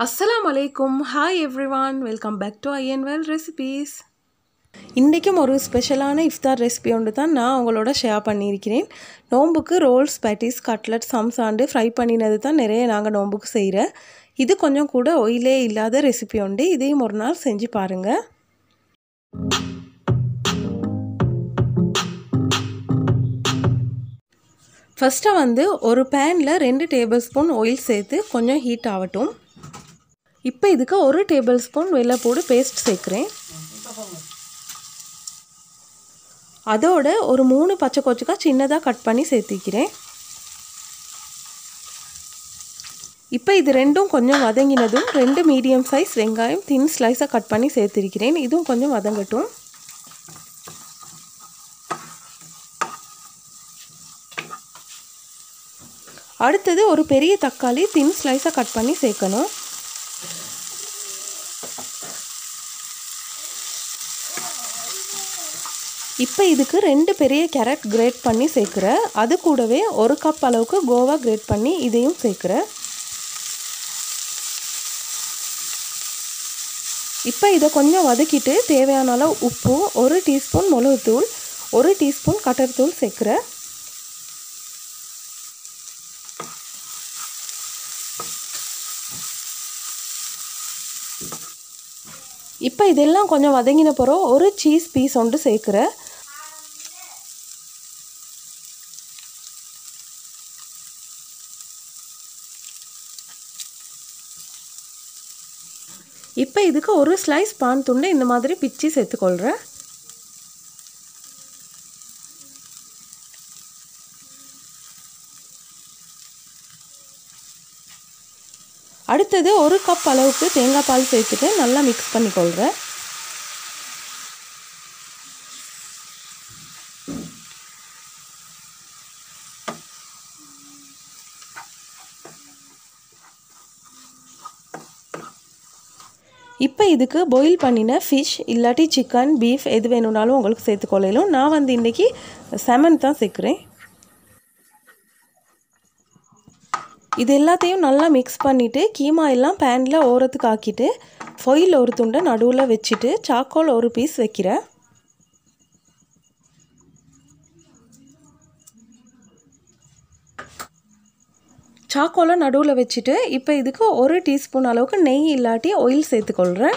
அஸ்ஸலாம் அலைக்கும் hi everyone welcome back to ஐஎன்வெல் ரெசிபீஸ் இன்றைக்கும் ஒரு ஸ்பெஷலான இஃப்தார் ரெசிபி ஒன்று தான் நான் உங்களோட ஷேர் பண்ணியிருக்கிறேன் நோம்புக்கு ரோல்ஸ் பேட்டிஸ் கட்லட் சம்சாண்டு ஃப்ரை பண்ணினது தான் நிறைய நாங்கள் நோம்புக்கு செய்கிற இது கொஞ்சம் கூட ஒயிலே இல்லாத ரெசிபி உண்டு இதையும் ஒரு நாள் செஞ்சு பாருங்கள் ஃபஸ்ட்டாக வந்து ஒரு பேனில் ரெண்டு டேபிள் ஸ்பூன் ஆயில் சேர்த்து கொஞ்சம் ஹீட் ஆகட்டும் இப்போ இதுக்கு ஒரு டேபிள் ஸ்பூன் வெள்ளைப்பூடு பேஸ்ட் சேர்க்குறேன் அதோட ஒரு மூணு பச்சை கொச்சுக்காய் சின்னதாக கட் பண்ணி சேர்த்திக்கிறேன் இப்போ இது ரெண்டும் கொஞ்சம் வதங்கினதும் ரெண்டு மீடியம் சைஸ் வெங்காயம் தின் ஸ்லைஸாக கட் பண்ணி சேர்த்திருக்கிறேன் இதுவும் கொஞ்சம் வதங்கட்டும் அடுத்தது ஒரு பெரிய தக்காளி தின் ஸ்லைஸாக கட் பண்ணி சேர்க்கணும் இப்போ இதுக்கு ரெண்டு பெரிய கேரட் கிரேட் பண்ணி சேர்க்குறேன் அது கூடவே ஒரு கப் அளவுக்கு கோவா கிரேட் பண்ணி இதையும் சேர்க்குறேன் இப்போ இதை கொஞ்சம் வதக்கிட்டு தேவையான அளவு உப்பு ஒரு டீஸ்பூன் மிளகுத்தூள் ஒரு டீஸ்பூன் கட்டர்தூள் சேர்க்குறேன் இப்போ இதெல்லாம் கொஞ்சம் வதங்கின பிறகு ஒரு சீஸ் பீஸ் ஒன்று சேர்க்குறேன் இப்போ இதுக்கு ஒரு ஸ்லைஸ் பான் துண்டை இந்த மாதிரி பிச்சு சேர்த்துக்கொள்கிறேன் அடுத்தது ஒரு கப் அளவுக்கு தேங்காய் பால் சேர்த்துட்டு நல்லா மிக்ஸ் பண்ணிக்கொள்கிறேன் இப்போ இதுக்கு பாயில் பண்ணின ஃபிஷ் இல்லாட்டி சிக்கன் பீஃப் எது வேணும்னாலும் உங்களுக்கு சேர்த்துக்கொள்ளையிலும் நான் வந்து இன்றைக்கி செமன் தான் சேர்க்குறேன் இது எல்லாத்தையும் நல்லா மிக்ஸ் பண்ணிவிட்டு கீமா எல்லாம் பேனில் ஓரத்துக்கு ஆக்கிட்டு ஃபொயில் ஒரு துண்டை நடுவில் வச்சுட்டு சாக்கோல் ஒரு பீஸ் வைக்கிறேன் சாக்கோலை நடுவில் வச்சுட்டு இப்போ இதுக்கு ஒரு டீஸ்பூன் அளவுக்கு நெய் இல்லாட்டி ஆயில் சேர்த்துக்கொள்கிறேன்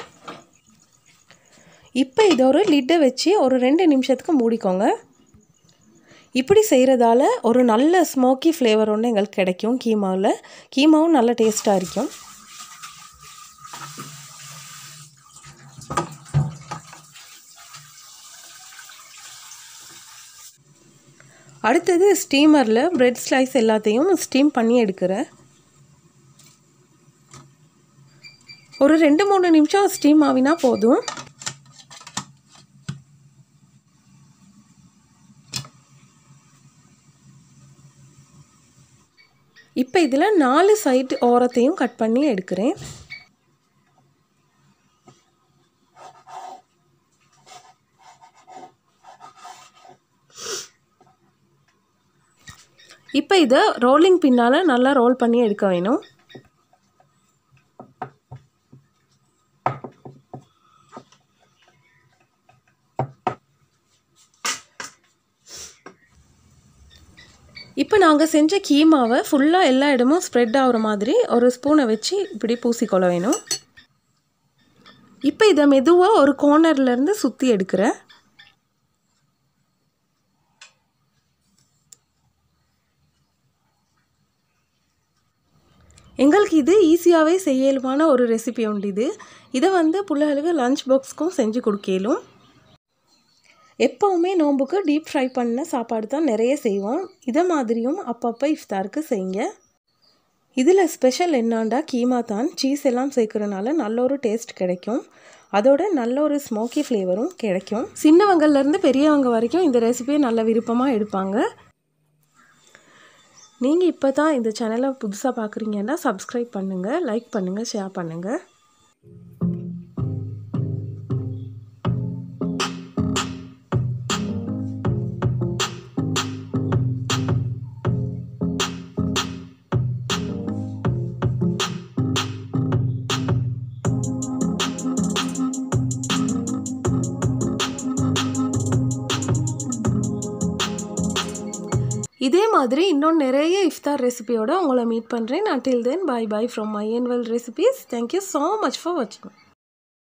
இப்போ இதை ஒரு லிட்டை வச்சு ஒரு ரெண்டு நிமிஷத்துக்கு மூடிக்கோங்க இப்படி செய்கிறதால ஒரு நல்ல ஸ்மோக்கி ஃப்ளேவர் ஒன்று எங்களுக்கு கிடைக்கும் கீமாவில் கீமாவும் நல்ல டேஸ்ட்டாக இருக்கும் அடுத்தது ஸ்டீமரில் ப்ரெட் ஸ்லைஸ் எல்லாத்தையும் ஸ்டீம் பண்ணி எடுக்கிறேன் ஒரு ரெண்டு மூணு நிமிஷம் ஸ்டீம் ஆகினா போதும் இப்போ இதில் நாலு சைடு ஓரத்தையும் கட் பண்ணி எடுக்கிறேன் இப்போ இதை ரோலிங் பின்னால் நல்லா ரோல் பண்ணி எடுக்க வேணும் இப்போ நாங்கள் செஞ்ச கீமாவை ஃபுல்லாக எல்லா இடமும் ஸ்ப்ரெட் ஆகிற மாதிரி ஒரு ஸ்பூனை வச்சு இப்படி பூசிக்கொள்ள வேணும் இப்போ இதை மெதுவாக ஒரு கோர்னர்லேருந்து சுற்றி எடுக்கிறேன் எங்களுக்கு இது ஈஸியாகவே செய்யலுமான ஒரு ரெசிபி உண்டு இது இதை வந்து பிள்ளைகளுக்கு லஞ்ச் பாக்ஸ்க்கும் செஞ்சு கொடுக்கலும் எப்போவுமே நோம்புக்கு டீப் ஃப்ரை பண்ண சாப்பாடு தான் நிறைய செய்வோம் இதை மாதிரியும் அப்பப்போ இஃப்தாருக்கு செய்யுங்க இதில் ஸ்பெஷல் என்னாண்டா கீமா தான் சீஸ் எல்லாம் சேர்க்குறனால நல்ல ஒரு டேஸ்ட் கிடைக்கும் அதோட நல்ல ஒரு ஸ்மோக்கி ஃப்ளேவரும் கிடைக்கும் சின்னவங்கள்லேருந்து பெரியவங்க வரைக்கும் இந்த ரெசிபியை நல்ல விருப்பமாக எடுப்பாங்க நீங்கள் இப்போ தான் இந்த சேனலை புதுசாக பார்க்குறீங்கன்னா சப்ஸ்கிரைப் பண்ணுங்கள் லைக் பண்ணுங்கள் ஷேர் பண்ணுங்கள் இதே மாதிரி இன்னும் நிறைய இஃப்தார் ரெசிபியோட உங்களை மீட் பண்ணுறேன் until then bye bye from my and well recipes thank you so much for watching